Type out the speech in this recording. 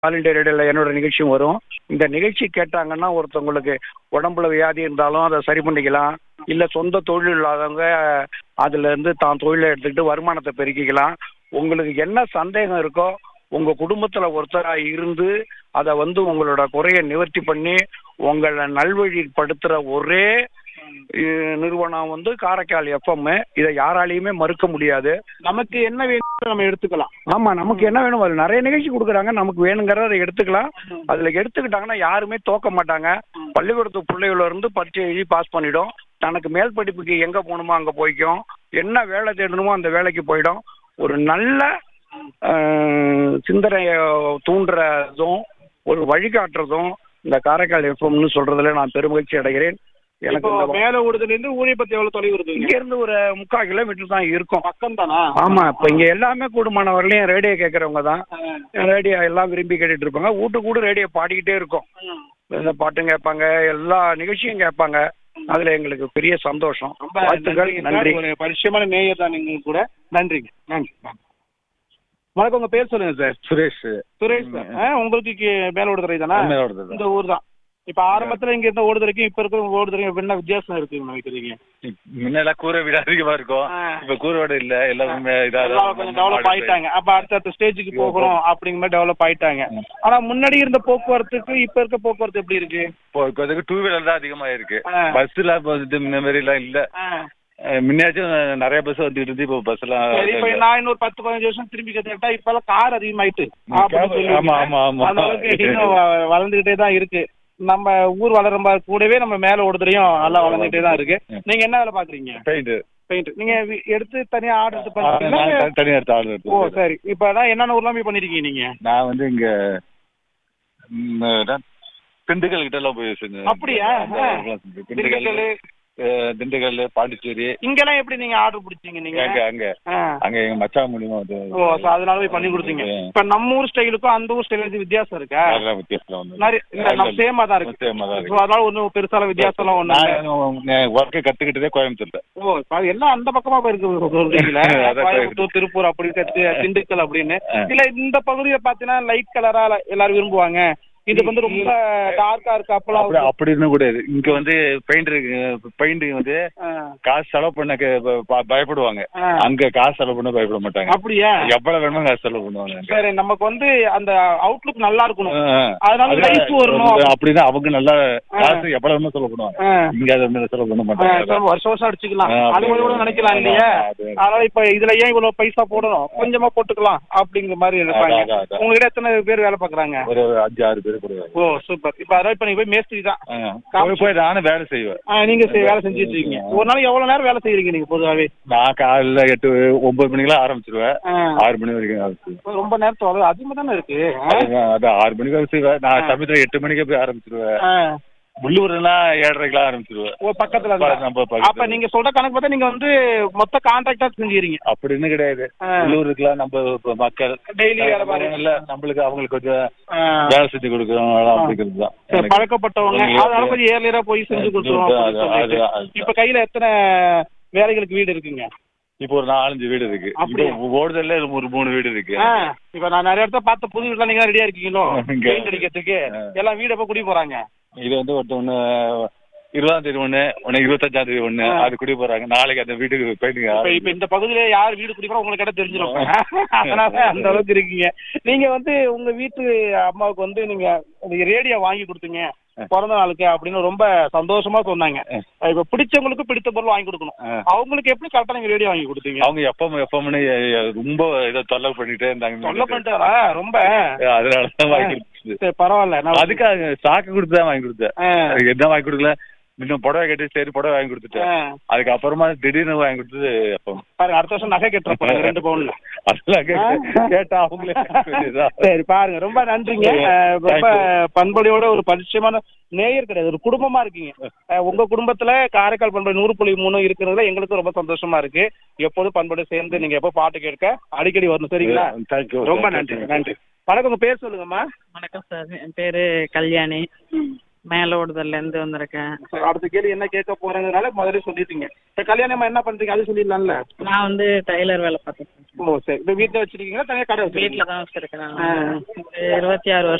All India ரேடியோவில் என்னோட நிகழ்ச்சியும் வரும் இந்த நிகழ்ச்சி கேட்டாங்கன்னா ஒருத்தவங்களுக்கு உடம்புல வியாதி இருந்தாலும் அதை சரி பண்ணிக்கலாம் இல்லை சொந்த தொழில் இல்லாதவங்க அதுல இருந்து தான் தொழிலை எடுத்துக்கிட்டு வருமானத்தை பெருக்கிக்கலாம் உங்களுக்கு என்ன சந்தேகம் இருக்கோ உங்க குடும்பத்துல ஒருத்தரா இருந்து அதை வந்து உங்களோட குறையை நிவர்த்தி பண்ணி உங்களை நல்வழிப்படுத்துற ஒரே அஹ், நிறுவனம் வந்து காரைக்கால் எஃப்எம் இதை யாராலையுமே மறுக்க முடியாது நமக்கு என்ன வேணும் நம்ம எடுத்துக்கலாம் ஆமா நமக்கு என்ன வேணும் அது நிறைய நிகழ்ச்சி கொடுக்குறாங்க நமக்கு வேணுங்கிறத அதை எடுத்துக்கலாம் அதுல எடுத்துக்கிட்டாங்கன்னா யாருமே தோக்க மாட்டாங்க பள்ளிக்கூடத்து பிள்ளைகள இருந்து பரீட்சை எழுதி பாஸ் பண்ணிடும் தனக்கு மேல் படிப்புக்கு எங்க போகணுமோ அங்க போய்க்கும் என்ன வேலை தேடணுமோ அந்த வேலைக்கு போயிடும் ஒரு நல்ல அஹ், சிந்தனைய தூண்டுறதும் ஒரு வழிகாட்டுறதும் இந்த காரைக்கால் எஃப்எம்னு சொல்றதுல நான் பெருமகிழ்ச்சி அடைகிறேன் எனக்கு இப்போ இந்த மேல ஊடுதுல இருந்து ஊழியப்பத்தி எவ்வளவு தொலைவு இங்க இருக்குங்க இருந்து ஒரு முக்கால் கிலோமீட்டர் தான் இருக்கும் பக்கம் தானா ஆமா இப்ப இங்க எல்லாமே கூடுமானவர்களையும் ரேடியோ கேட்கறவங்க தான் ரேடியோ எல்லாம் விரும்பி கேட்டுட்டு இருப்பாங்க வீட்டு கூட ரேடியோ பாடிக்கிட்டே இருக்கும் இந்த பாட்டும் கேட்பாங்க எல்லா நிகழ்ச்சியும் கேட்பாங்க அதுல எங்களுக்கு பெரிய சந்தோஷம் ரொம்ப வாழ்த்துக்கள் நன்றிங்க நன்றி சார். ஒரு பரிச்சயமான நேயர் தான் நீங்க கூட நன்றிங்க நன்றி வணக்கம் உங்க பேர் சொல்லுங்க சார் சுரேஷ் சுரேஷ் சார் ஆ, உங்களுக்கு கி- மேல ஓடுதுறை தானா மேலோடது இந்த ஊர் தான் இப்ப ஆரம்பத்துல இங்க இருந்த ஓடுதுறைக்கும் இப்ப இருக்கிற ஓடுதுறைக்கும் என்ன வித்தியாசம் இருக்குன்னு நினைக்கிறீங்க முன்னெல்லாம் கூரை வீடு அதிகமா இருக்கும் ஆ. இப்ப கூரை வீடு இல்ல எல்லாமே இதா எல்லாம் கொஞ்சம் டெவலப் ஆயிட்டாங்க அப்ப அடுத்தடுத்த ஸ்டேஜுக்கு போகணும் அப்படிங்கிற மாதிரி டெவலப் ஆயிட்டாங்க ஆனா முன்னாடி இருந்த போக்குவரத்துக்கு இப்ப இருக்க போக்குவரத்து எப்படி இருக்கு இப்போ இப்போதைக்கு டூ வீலர் தான் அதிகமா இருக்கு ஆ. பஸ்ல இப்போ இது முன்ன மாதிரி எல்லாம் இல்ல ஆ. அஹ் முன்னாச்சும் நிறைய பஸ் வந்துட்டு இருந்து இப்போ பஸ் எல்லாம் சரி இப்ப நான் இன்னொரு பத்து பதினஞ்சு வருஷம் திரும்பி கத்துக்கிட்டா இப்ப எல்லாம் கார் அதிகமாயிட்டு அப்படின்னு சொல்லுவீங்க. ஆமா, ஆமா, ஆமா. அந்த அளவுக்கு இன்னும் வ- வளர்ந்துகிட்டே தான் இருக்கு நம்ம ஊர் வளரும் பா- கூடவே நம்ம மேல ஓடுதுறையும் நல்லா வளர்ந்துகிட்டே தான் இருக்கு நீங்க என்ன வேலை பாக்குறீங்க பெயிண்ட் பெயிண்ட் நீங்க வி- எடுத்து தனியா ஆர்டர் எடுத்து பண்ணுறீங்களா தனியா எடுத்து ஆள் ஓ எடுத்து சரி இப்ப அதான் என்னென்ன ஊர்லாம் போய் பண்ணிருக்கீங்க நீங்க நான் வந்து இங்க ம், அதான் திண்டுக்கல் கிட்ட எல்லாம் போய் செஞ்சேன் அப்படியா? அந்த ஆ. இதெல்லாம் செஞ்சேன். திண்டுக்கல். திண்டுக்கல் அஹ், திண்டுக்கல் பாண்டிச்சேரி இங்கெல்லாம் எப்படி நீங்க ஆர்டர் பிடிச்சீங்க நீங்க அங்க அங்க ஆ. அங்க எங்க மச்சான் மூலியமா வந்து ஓ so அதனால போய் பண்ணி கொடுத்தீங்க ஆ. இப்ப நம்ம ஊர் ஸ்டைலுக்கும் அந்த ஊர் ஸ்டைலுக்கு வித்தியாசம் இருக்கா அதெல்லாம் வித்தியாசம் வந்து நிறைய இல்ல நம்ம சேமா தான் இருக்கு சேமா தான் இருக்கு. So, அதனால ஒன்றும் பெருசால வித்தியாசம்லாம் ஒண்ணும் இல்ல நான் ஒர்க்கு கத்துக்கிட்டதே கோயம்புத்தூர்ல ஓ இப்ப அது எல்லாம் அந்த பக்கமா போயிருக்கு சொல்றீங்களா அதான் கோயம்புத்தூர் திருப்பூர் அப்படி கத்து திண்டுக்கல் அப்படின்னு ஆ. இல்ல இந்த பகுதியில பாத்தீங்கன்னா லைட் கலரா எல்லாரும் விரும்புவாங்க இது வந்து ரொம்ப டார்க்கா இருக்கு அப்படி அப்பெல்லாம் அப்படின்னு கூடாது இங்க வந்து பெயிண்ட் பெயிண்ட் வந்து ஆ. காசு செலவு பண்ண க- ப- ப- பயப்படுவாங்க ஆ. அங்க காசு செலவு பண்ண பயப்பட மாட்டாங்க அப்படியா எவ்வளவு வேணுமோ காசு செலவு பண்ணுவாங்க அங்க. சரி நமக்கு வந்து அந்த அவுட்லுக் நல்லா இருக்கணும் ஆ. அதனால அதுதான் லைஃப் வரணும் அப்படின்னா அவங்க நல்லா ஆ. காசு எவ்வளவு வேணுமோ செலவு பண்ணுவாங்க ஆ. இங்க அதை வந்து செலவு பண்ண ஆ, மாட்டாங்க சரி, வருஷம் வருஷம் அடிச்சுக்கலாம் ஆ, அது கூட கூட நினைக்கலாம் ஆமா, இல்லையா அது. அதனால இப்ப இதுல ஏன் இவ்வளவு பைசா போடணும் கொஞ்சமா போட்டுக்கலாம் அப்படிங்கிற மாதிரி இருப்பாங்க அதான், அதான், அதான். உங்ககிட்ட எத்தனை பேர் வேலை பாக்குறாங்க ஒரு அஞ்சு ஆறு பேர் கூட ஓ சூப்பர் இப்ப அதான் இப்ப நீங்க போய் மேஸ்திரி தான் ஆ. போய் போய் நானும் வேலை செய்வேன் ஆ, நீங்க செய்- வேலை செஞ்சுட்டு இருக்கீங்க ஒரு நாளைக்கு எவ்வளவு நேரம் வேலை செய்யறீங்க நீங்க பொதுவாவே நான் காலைல எட்டு ஒன்பது மணிக்கெல்லாம் ஆரம்பிச்சிருவேன் ஆ. ஆறு மணி வரைக்கும் ஆரம்பிச்சிருவேன் ரொம்ப நேரத்தோட அதிகமா தானே இருக்கு ஆ? அதுதான், அது ஆறு மணிக்கு வேலை செய்வேன் நான் சமயத்துல எட்டு மணிக்கு போய் ஆரம்பிச்சிருவேன் ஆ. உள்ளூர்லாம் ஏழரைக்கெல்லாம் ஆரம்பிச்சிருவேன் ஓ பக்கத்துல இருந்தா. நம்ம பக்கத்துல. அப்ப நீங்க சொல்ற கணக்கு பார்த்தா நீங்க வந்து மொத்த கான்ட்ராக்டா செஞ்சுக்கிறீங்க அப்படின்னு கிடையாது ஆ. உள்ளூருக்குலாம் நம்ம இப்ப மக்கள் டெய்லி வேலை பாருங்க இல்ல நம்மளுக்கு அவங்களுக்கு கொஞ்சம் ஆ. வேலை செஞ்சு கொடுக்குறோம் அப்படிங்கிறது தான் சரி, எனக்கு. பழக்கப்பட்டவங்க உங்களுக்கு அதனால கொஞ்சம் ஏர்லியரா போய் செஞ்சு அது- கொடுத்துருவோம் அது- அப்படின்னு சொல்லிட்டு. அது- அது- இப்ப கையில எத்தனை வேலைகளுக்கு வீடு இருக்குங்க இப்போ ஒரு நாலஞ்சு வீடு இருக்கு அப்படியா? இப்போ ஓடுதல்ல ஒரு மூணு வீடு இருக்கு ஆ, இப்ப நான் நிறைய இடத்த பார்த்த புது வீட்டுல நீங்க ரெடியா இருக்கீங்களோ இங்க. பெயிண்ட் அடிக்கிறதுக்கு ஆ. எல்லாம் வீடு எப்ப குடி போறாங்க இது வந்து ஒருத்தவொன்னு இருபதாம் தேதி ஒண்ணு ஒன்னு இருபத்தஞ்சாம் தேதி ஒண்ணு ஆ. அது குடி போறாங்க நாளைக்கு அந்த வீட்டுக்கு இப்ப இப்ப போயிட்டு இந்த பகுதியில யார் வீடு குடி போறா உங்களுக்கு இடம் தெரிஞ்சிடும் அதனால அந்த அளவுக்கு இருக்கீங்க நீங்க வந்து உங்க வீட்டு அம்மாவுக்கு வந்து நீங்க இந்த ரேடியோ வாங்கி கொடுத்தீங்க பிறந்த நாளுக்கு அப்படின்னு ரொம்ப சந்தோஷமா சொன்னாங்க இப்ப பிடிச்சவங்களுக்கு பிடித்த பொருள் வாங்கி கொடுக்கணும் ஆ. அவங்களுக்கு எப்படி கரெக்டா நீங்க ரேடியோ வாங்கி கொடுத்தீங்க அவங்க எப்பவும் எப்பவும்னு ரொம்ப இதை தொல்லை பண்ணிட்டே இருந்தாங்க சொல்ல பண்ணிட்டாரா ரொம்ப அதனாலதான் வாங்கி கொடுத்தது சரி, பரவாயில்ல நான் அதுக்காக ஸ்டாக்கு கொடுத்து தான் வாங்கி கொடுத்தேன் ஆ. அதுக்கு என்ன வாங்கி கொடுக்கல இன்னும் புடவை கட்டி சரி புடவை வாங்கி கொடுத்துட்டேன் ஆ. அதுக்கப்புறமா திடீர்னு வாங்கி கொடுத்தது அப்போ பாருங்க அடுத்த வருஷம் நகை கட்டுற போறாங்க ரெண்டு பவுன்ல அதெல்லாம் கேட்டு- ஆ. கேட்டா அவங்களே சொல்லிடுதான். சரி பாருங்க ரொம்ப நன்றிங்க அஹ், ரொம்ப பண்படியோட ஒரு பரிச்சயமான நேயர் கிடையாது ஒரு குடும்பமா இருக்கீங்க அஹ், உங்க குடும்பத்துல காரைக்கால் பண்படி நூறு புள்ளி மூணு இருக்கிறதுல எங்களுக்கு ரொம்ப சந்தோஷமா இருக்கு எப்போதும் பண்படி சேர்ந்து நீங்க எப்போ பாட்டு கேட்க அடிக்கடி வரணும் சரிங்களா Thank you. ரொம்ப நன்றி நன்றி வணக்கம் உங்க பேர் சொல்லுங்கம்மா வணக்கம் சார் என் பேரு கல்யாணி மேலோடுதல்ல இருந்து வந்திருக்கேன் சரி, அடுத்த கேள்வி என்ன கேட்க போறேங்கிறதுனால முதல்ல சொல்லிட்டீங்க இப்ப கல்யாணமா என்ன பண்றீங்க அது சொல்லிடலாம்ல நான் வந்து டைலர் வேலை பார்த்துருக்கேன் ஓ சரி இப்ப வீட்டுல வச்சிருக்கீங்களா தனியா கடை வீட்டில் வச்சிருக்கீங்களா தான் வச்சிருக்கேன் நான். ஒரு இருபத்தி ஆறு வருஷம்